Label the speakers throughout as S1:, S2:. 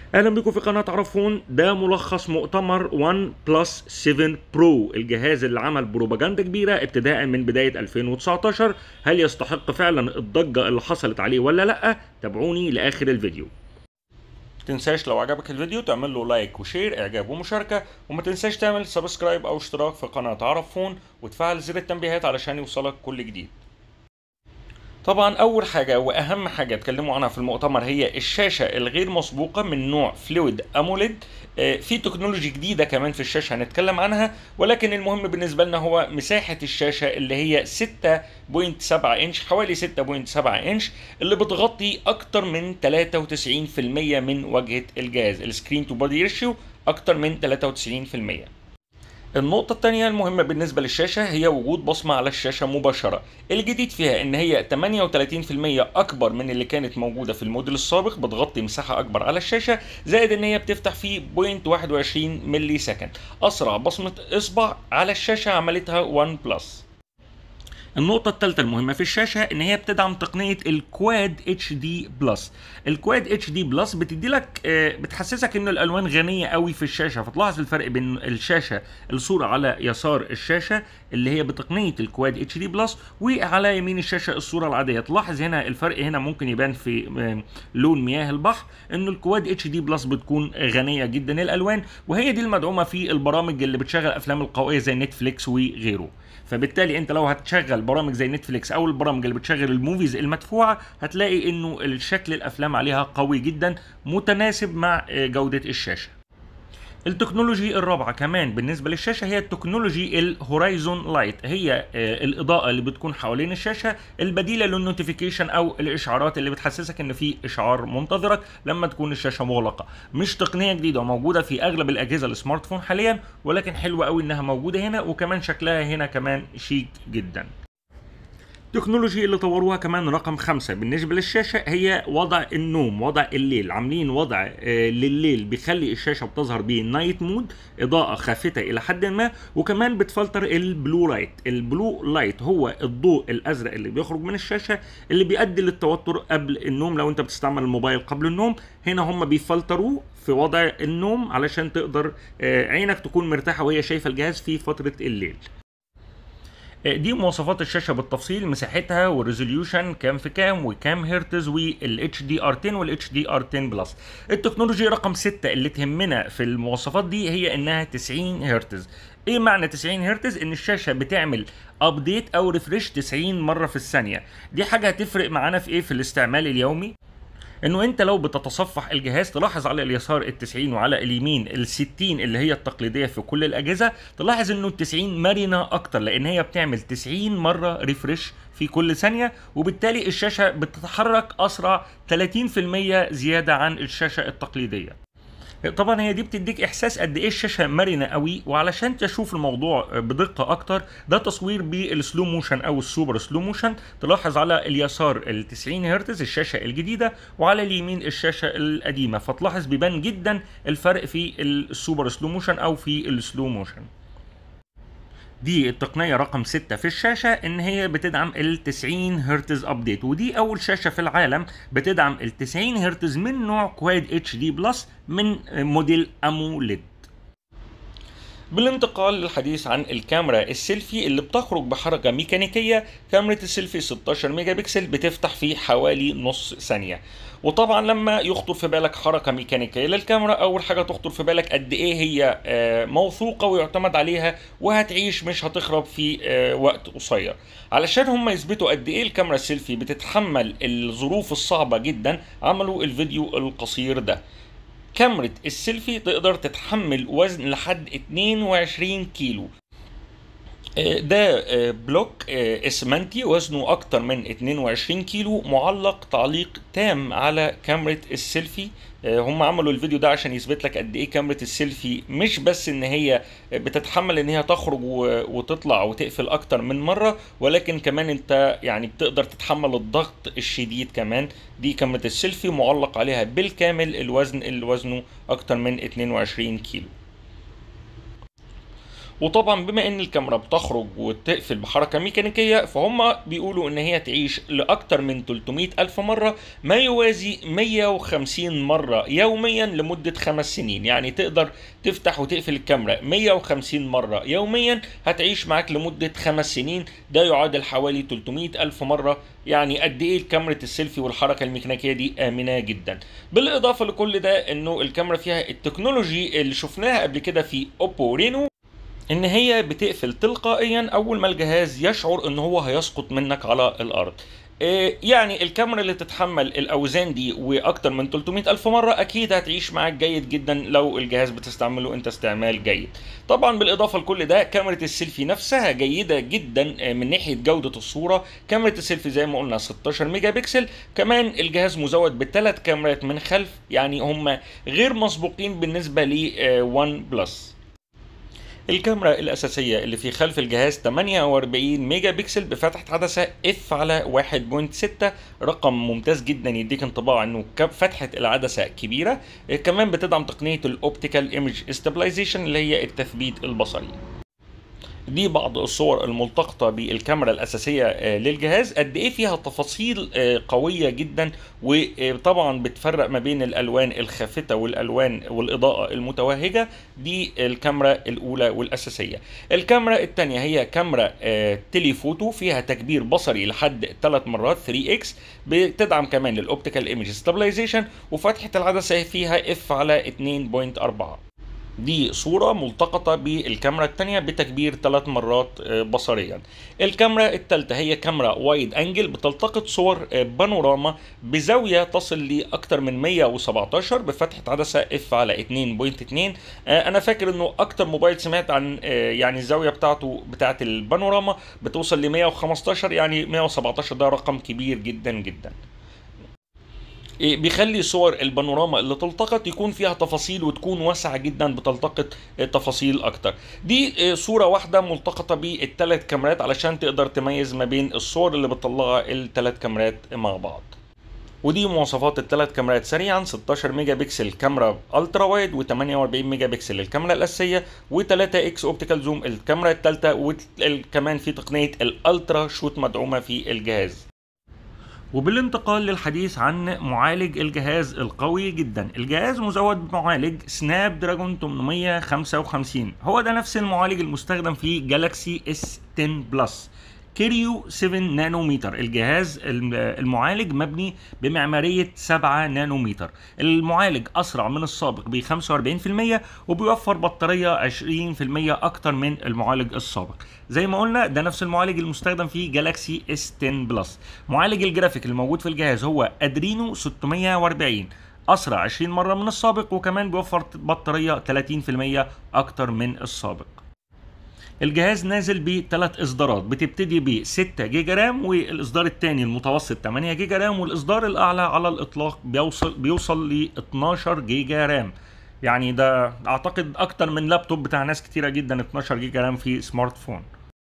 S1: اهلا بكم في قناه عرفون ده ملخص مؤتمر وان بلس 7 برو الجهاز اللي عمل بروباجندا كبيره ابتداء من بدايه 2019 هل يستحق فعلا الضجه اللي حصلت عليه ولا لا تابعوني لاخر الفيديو تنساش لو عجبك الفيديو تعمل له لايك وشير اعجاب ومشاركه وما تنساش تعمل سبسكرايب او اشتراك في قناه عرفون وتفعل زر التنبيهات علشان يوصلك كل جديد طبعا اول حاجه واهم حاجه اتكلموا عنها في المؤتمر هي الشاشه الغير مسبوقه من نوع فلويد اموليد في تكنولوجي جديده كمان في الشاشه هنتكلم عنها ولكن المهم بالنسبه لنا هو مساحه الشاشه اللي هي 6.7 انش حوالي 6.7 انش اللي بتغطي اكتر من 93% من واجهه الجهاز السكرين تو بودي ريشيو اكتر من 93% النقطة الثانية المهمة بالنسبة للشاشة هي وجود بصمة على الشاشة مباشرة الجديد فيها ان هي 38% اكبر من اللي كانت موجودة في الموديل السابق بتغطي مساحة اكبر على الشاشة زائد ان هي بتفتح في 0.21 ملي سكند اسرع بصمة اصبع على الشاشة عملتها وان بلس النقطة الثالثة المهمة في الشاشة إن هي بتدعم تقنية الكواد اتش دي بلس. الكواد اتش دي بلس بتدي لك بتحسسك إن الألوان غنية قوي في الشاشة فتلاحظ الفرق بين الشاشة الصورة على يسار الشاشة اللي هي بتقنية الكواد اتش دي بلس وعلى يمين الشاشة الصورة العادية. تلاحظ هنا الفرق هنا ممكن يبان في لون مياه البحر إن الكواد اتش دي بلس بتكون غنية جدا الألوان وهي دي المدعومة في البرامج اللي بتشغل أفلام القوية زي نتفليكس وغيره. فبالتالي انت لو هتشغل برامج زي نتفليكس او البرامج اللي بتشغل الموفيز المدفوعه هتلاقي انه الشكل الافلام عليها قوي جدا متناسب مع جوده الشاشه التكنولوجي الرابعه كمان بالنسبه للشاشه هي التكنولوجي الهورايزون لايت هي الاضاءه اللي بتكون حوالين الشاشه البديله للنوتيفيكيشن او الاشعارات اللي بتحسسك ان في اشعار منتظرك لما تكون الشاشه مغلقه مش تقنيه جديده وموجوده في اغلب الاجهزه السمارت فون حاليا ولكن حلوه قوي انها موجوده هنا وكمان شكلها هنا كمان شيك جدا التكنولوجي اللي طوروها كمان رقم خمسة بالنسبة للشاشة هي وضع النوم وضع الليل عاملين وضع آه لليل بيخلي الشاشة بتظهر بالنايت مود إضاءة خافتة إلى حد ما وكمان بتفلتر البلو لايت البلو لايت هو الضوء الأزرق اللي بيخرج من الشاشة اللي بيؤدي للتوتر قبل النوم لو أنت بتستعمل الموبايل قبل النوم هنا هم بيفلتروه في وضع النوم علشان تقدر آه عينك تكون مرتاحة وهي شايفة الجهاز في فترة الليل دي مواصفات الشاشه بالتفصيل مساحتها والريزوليوشن كام في كام وكام هرتز والاتش دي ار 10 والاتش دي ار 10 بلس التكنولوجي رقم 6 اللي تهمنا في المواصفات دي هي انها 90 هرتز ايه معنى 90 هرتز ان الشاشه بتعمل ابديت او ريفريش 90 مره في الثانيه دي حاجه هتفرق معانا في ايه في الاستعمال اليومي انه انت لو بتتصفح الجهاز تلاحظ على اليسار ال 90 وعلى اليمين ال 60 اللي هي التقليديه في كل الاجهزه تلاحظ انه ال 90 مرنه اكتر لان هي بتعمل 90 مره ريفرش في كل ثانيه وبالتالي الشاشه بتتحرك اسرع 30% زياده عن الشاشه التقليديه طبعا هي دي بتديك احساس قد ايه الشاشه مرنه قوي وعلشان تشوف الموضوع بدقه اكتر ده تصوير بالسلو موشن او السوبر سلو موشن تلاحظ على اليسار ال 90 هرتز الشاشه الجديده وعلى اليمين الشاشه القديمه فتلاحظ بيبان جدا الفرق في السوبر سلو موشن او في السلو موشن دي التقنيه رقم 6 في الشاشه ان هي بتدعم ال 90 هرتز ابديت ودي اول شاشه في العالم بتدعم ال 90 هرتز من نوع كواد اتش دي بلس من موديل اموليد بالانتقال للحديث عن الكاميرا السيلفي اللي بتخرج بحركة ميكانيكية كاميرا السيلفي 16 ميجا بكسل بتفتح في حوالي نص ثانية وطبعا لما يخطر في بالك حركة ميكانيكية للكاميرا أول حاجة تخطر في بالك قد إيه هي موثوقة ويعتمد عليها وهتعيش مش هتخرب في وقت قصير علشان هم يثبتوا قد إيه الكاميرا السيلفي بتتحمل الظروف الصعبة جدا عملوا الفيديو القصير ده كاميرا السيلفي تقدر تتحمل وزن لحد 22 كيلو ده بلوك اسمنتي وزنه اكتر من 22 كيلو معلق تعليق تام على كاميرا السيلفي هم عملوا الفيديو ده عشان يثبت لك قد ايه كاميرا السيلفي مش بس ان هي بتتحمل ان هي تخرج وتطلع وتقفل اكتر من مره ولكن كمان انت يعني بتقدر تتحمل الضغط الشديد كمان دي كاميرا السيلفي معلق عليها بالكامل الوزن اللي وزنه اكتر من 22 كيلو وطبعا بما ان الكاميرا بتخرج وتقفل بحركه ميكانيكيه فهم بيقولوا ان هي تعيش لاكتر من 300 الف مره ما يوازي 150 مره يوميا لمده خمس سنين يعني تقدر تفتح وتقفل الكاميرا 150 مره يوميا هتعيش معاك لمده خمس سنين ده يعادل حوالي 300 الف مره يعني قد ايه كاميرا السيلفي والحركه الميكانيكيه دي امنه جدا بالاضافه لكل ده انه الكاميرا فيها التكنولوجي اللي شفناها قبل كده في اوبو رينو ان هي بتقفل تلقائيا اول ما الجهاز يشعر ان هو هيسقط منك على الارض إيه يعني الكاميرا اللي تتحمل الاوزان دي واكتر من 300 الف مره اكيد هتعيش معاك جيد جدا لو الجهاز بتستعمله انت استعمال جيد طبعا بالاضافه لكل ده كاميرا السيلفي نفسها جيده جدا من ناحيه جوده الصوره كاميرا السيلفي زي ما قلنا 16 ميجا بكسل كمان الجهاز مزود بثلاث كاميرات من خلف يعني هم غير مسبوقين بالنسبه ل 1 بلس الكاميرا الأساسية اللي في خلف الجهاز 48 ميجا بكسل بفتحة عدسة اف على 1.6 رقم ممتاز جدا يديك انطباع انه فتحة العدسة كبيرة كمان بتدعم تقنية الاوبتيكال ايمج استابلايزيشن اللي هي التثبيت البصري دي بعض الصور الملتقطه بالكاميرا الاساسيه للجهاز قد ايه فيها تفاصيل قويه جدا وطبعا بتفرق ما بين الالوان الخافته والالوان والاضاءه المتوهجه دي الكاميرا الاولى والاساسيه الكاميرا الثانيه هي كاميرا تليفوتو فيها تكبير بصري لحد 3 مرات 3 اكس بتدعم كمان الاوبتيكال ايمج ستابلايزيشن وفتحه العدسه فيها اف على 2.4 دي صورة ملتقطة بالكاميرا التانية بتكبير ثلاث مرات بصريا الكاميرا التالتة هي كاميرا وايد انجل بتلتقط صور بانوراما بزاوية تصل لأكثر من 117 بفتحة عدسة اف على 2.2 انا فاكر انه اكتر موبايل سمعت عن يعني الزاوية بتاعته بتاعة البانوراما بتوصل ل 115 يعني 117 ده رقم كبير جدا جدا بيخلي صور البانوراما اللي تلتقط يكون فيها تفاصيل وتكون واسعة جدا بتلتقط تفاصيل اكتر دي صورة واحدة ملتقطة بالثلاث كاميرات علشان تقدر تميز ما بين الصور اللي بتطلعها الثلاث كاميرات مع بعض ودي مواصفات الثلاث كاميرات سريعا 16 ميجا بكسل كاميرا الترا وايد و48 ميجا بكسل الكاميرا الاساسيه و3 اكس اوبتيكال زوم الكاميرا الثالثه وكمان في تقنيه الالترا شوت مدعومه في الجهاز وبالانتقال للحديث عن معالج الجهاز القوي جدا الجهاز مزود بمعالج سناب دراجون 855 هو ده نفس المعالج المستخدم في جالاكسي اس 10 بلس كيريو 7 نانومتر الجهاز المعالج مبني بمعمارية 7 نانومتر المعالج أسرع من السابق ب 45% وبيوفر بطارية 20% أكتر من المعالج السابق زي ما قلنا ده نفس المعالج المستخدم في جالاكسي اس 10 بلس معالج الجرافيك الموجود في الجهاز هو أدرينو 640 أسرع 20 مرة من السابق وكمان بيوفر بطارية 30% أكتر من السابق الجهاز نازل بثلاث اصدارات بتبتدي ب 6 جيجا رام والاصدار الثاني المتوسط 8 جيجا رام والاصدار الاعلى على الاطلاق بيوصل بيوصل ل 12 جيجا رام يعني ده اعتقد اكتر من لابتوب بتاع ناس كتيره جدا 12 جيجا رام في سمارت فون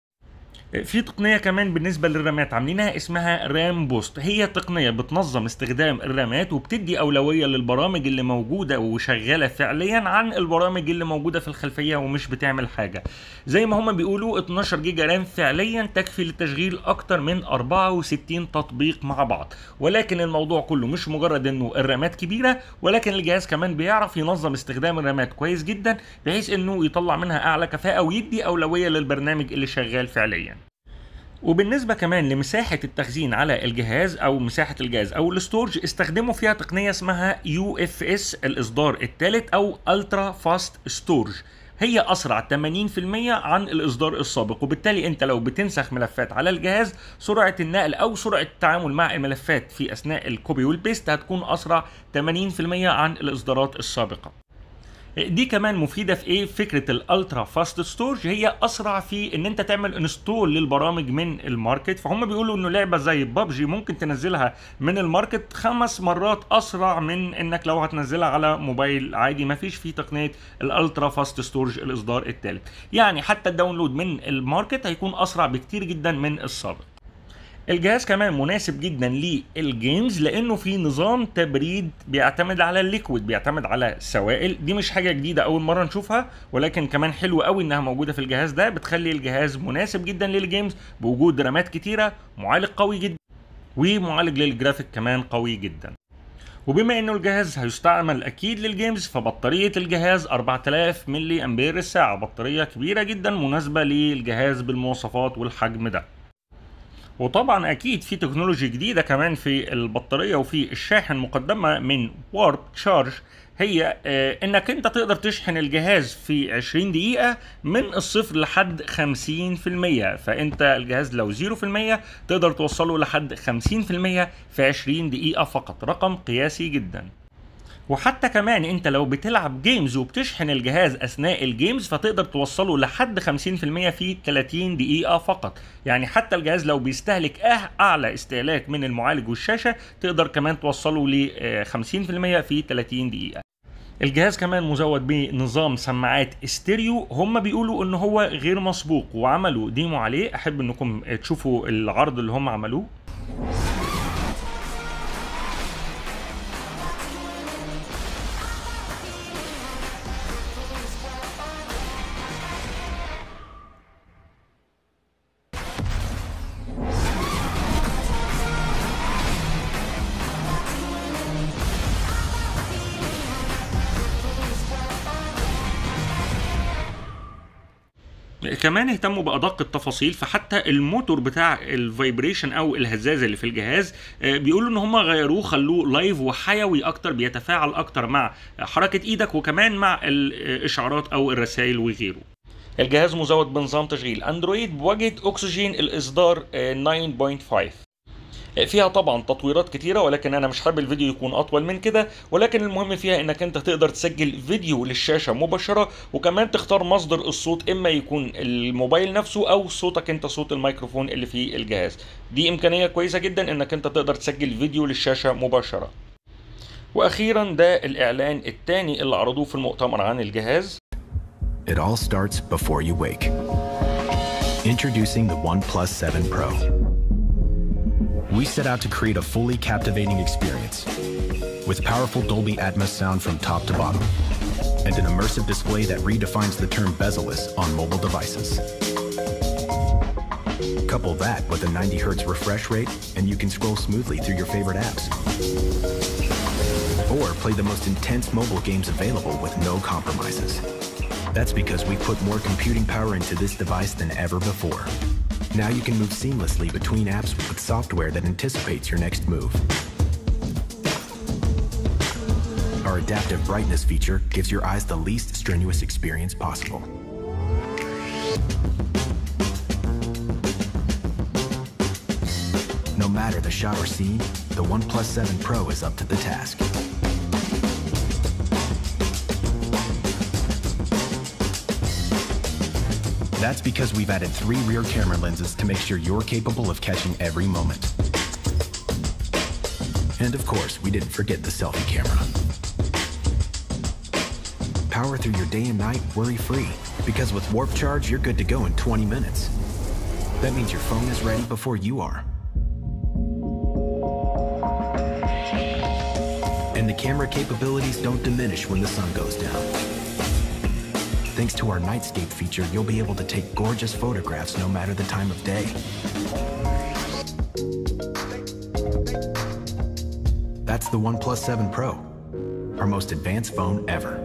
S1: في تقنية كمان بالنسبة للرامات عاملينها اسمها رام بوست هي تقنية بتنظم استخدام الرامات وبتدي أولوية للبرامج اللي موجودة وشغالة فعليا عن البرامج اللي موجودة في الخلفية ومش بتعمل حاجة زي ما هما بيقولوا 12 جيجا رام فعليا تكفي لتشغيل أكتر من 64 تطبيق مع بعض ولكن الموضوع كله مش مجرد انه الرامات كبيرة ولكن الجهاز كمان بيعرف ينظم استخدام الرامات كويس جدا بحيث انه يطلع منها اعلى كفاءة ويدي أولوية للبرنامج اللي شغال فعليا وبالنسبه كمان لمساحه التخزين على الجهاز او مساحه الجهاز او الاستورج استخدموا فيها تقنيه اسمها يو اف اس الاصدار الثالث او الترا فاست ستورج هي اسرع 80% عن الاصدار السابق وبالتالي انت لو بتنسخ ملفات على الجهاز سرعه النقل او سرعه التعامل مع الملفات في اثناء الكوبي والبيست هتكون اسرع 80% عن الاصدارات السابقه دي كمان مفيده في ايه فكره الالترا فاست ستورج هي اسرع في ان انت تعمل انستول للبرامج من الماركت فهم بيقولوا انه لعبه زي بابجي ممكن تنزلها من الماركت خمس مرات اسرع من انك لو هتنزلها على موبايل عادي ما فيش فيه تقنيه الالترا فاست ستورج الاصدار الثالث يعني حتى الداونلود من الماركت هيكون اسرع بكتير جدا من السابق الجهاز كمان مناسب جدا للجيمز لانه في نظام تبريد بيعتمد على الليكويد بيعتمد على السوائل دي مش حاجه جديده اول مره نشوفها ولكن كمان حلو قوي انها موجوده في الجهاز ده بتخلي الجهاز مناسب جدا للجيمز بوجود رامات كتيره معالج قوي جدا ومعالج للجرافيك كمان قوي جدا وبما انه الجهاز هيستعمل اكيد للجيمز فبطاريه الجهاز 4000 ملي امبير الساعه بطاريه كبيره جدا مناسبه للجهاز بالمواصفات والحجم ده وطبعا اكيد في تكنولوجي جديده كمان في البطاريه وفي الشاحن مقدمه من وارب تشارج هي آه، انك انت تقدر تشحن الجهاز في 20 دقيقة من الصفر لحد 50% فانت الجهاز لو 0% تقدر توصله لحد 50% في 20 دقيقة فقط رقم قياسي جدا وحتى كمان انت لو بتلعب جيمز وبتشحن الجهاز اثناء الجيمز فتقدر توصله لحد 50% في 30 دقيقة فقط يعني حتى الجهاز لو بيستهلك أه- اعلى استهلاك من المعالج والشاشة تقدر كمان توصله ل 50% في 30 دقيقة الجهاز كمان مزود بنظام سماعات استيريو هم بيقولوا ان هو غير مسبوق وعملوا ديمو عليه احب انكم تشوفوا العرض اللي هم عملوه كمان اهتموا بادق التفاصيل فحتى الموتور بتاع الفايبريشن او الهزازه اللي في الجهاز آه، بيقولوا ان هم غيروه خلوه لايف وحيوي اكتر بيتفاعل اكتر مع حركه ايدك وكمان مع الاشعارات او الرسائل وغيره الجهاز مزود بنظام تشغيل اندرويد بواجهه اكسجين الاصدار آه، 9.5 فيها طبعا تطويرات كتيره ولكن انا مش حابب الفيديو يكون اطول من كده ولكن المهم فيها انك انت تقدر تسجل فيديو للشاشه مباشره وكمان تختار مصدر الصوت اما يكون الموبايل نفسه او صوتك انت صوت الميكروفون اللي في الجهاز دي امكانيه كويسه جدا انك انت تقدر تسجل فيديو للشاشه مباشره واخيرا ده الاعلان الثاني اللي عرضوه في المؤتمر عن الجهاز
S2: It all starts before you wake. Introducing the OnePlus 7 Pro. We set out to create a fully captivating experience with powerful Dolby Atmos sound from top to bottom and an immersive display that redefines the term bezel-less on mobile devices. Couple that with a 90 hertz refresh rate and you can scroll smoothly through your favorite apps. Or play the most intense mobile games available with no compromises. That's because we put more computing power into this device than ever before. Now you can move seamlessly between apps with software that anticipates your next move. Our adaptive brightness feature gives your eyes the least strenuous experience possible. No matter the shot or scene, the OnePlus 7 Pro is up to the task. That's because we've added three rear camera lenses to make sure you're capable of catching every moment. And of course, we didn't forget the selfie camera. Power through your day and night worry-free, because with Warp Charge, you're good to go in 20 minutes. That means your phone is ready before you are. And the camera capabilities don't diminish when the sun goes down. Thanks to our Nightscape feature, you'll be able to take gorgeous photographs no matter the time of day. That's the OnePlus 7 Pro, our most advanced phone ever.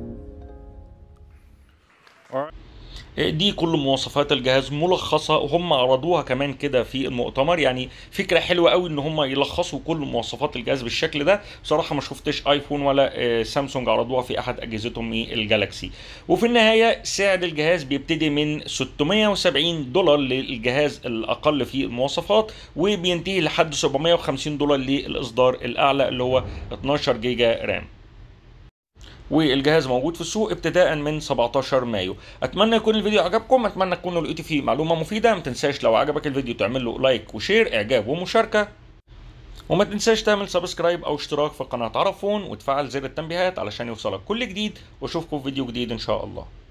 S1: دي كل مواصفات الجهاز ملخصه وهم عرضوها كمان كده في المؤتمر يعني فكره حلوه قوي ان هم يلخصوا كل مواصفات الجهاز بالشكل ده بصراحه ما شفتش ايفون ولا آه، سامسونج عرضوها في احد اجهزتهم من الجالاكسي وفي النهايه سعر الجهاز بيبتدي من 670 دولار للجهاز الاقل في المواصفات وبينتهي لحد 750 دولار للاصدار الاعلى اللي هو 12 جيجا رام والجهاز موجود في السوق ابتداء من 17 مايو اتمنى يكون الفيديو عجبكم اتمنى تكونوا لقيتوا فيه معلومه مفيده ما تنساش لو عجبك الفيديو تعمل له لايك وشير اعجاب ومشاركه وما تنساش تعمل سبسكرايب او اشتراك في قناه عرفون وتفعل زر التنبيهات علشان يوصلك كل جديد واشوفكم في فيديو جديد ان شاء الله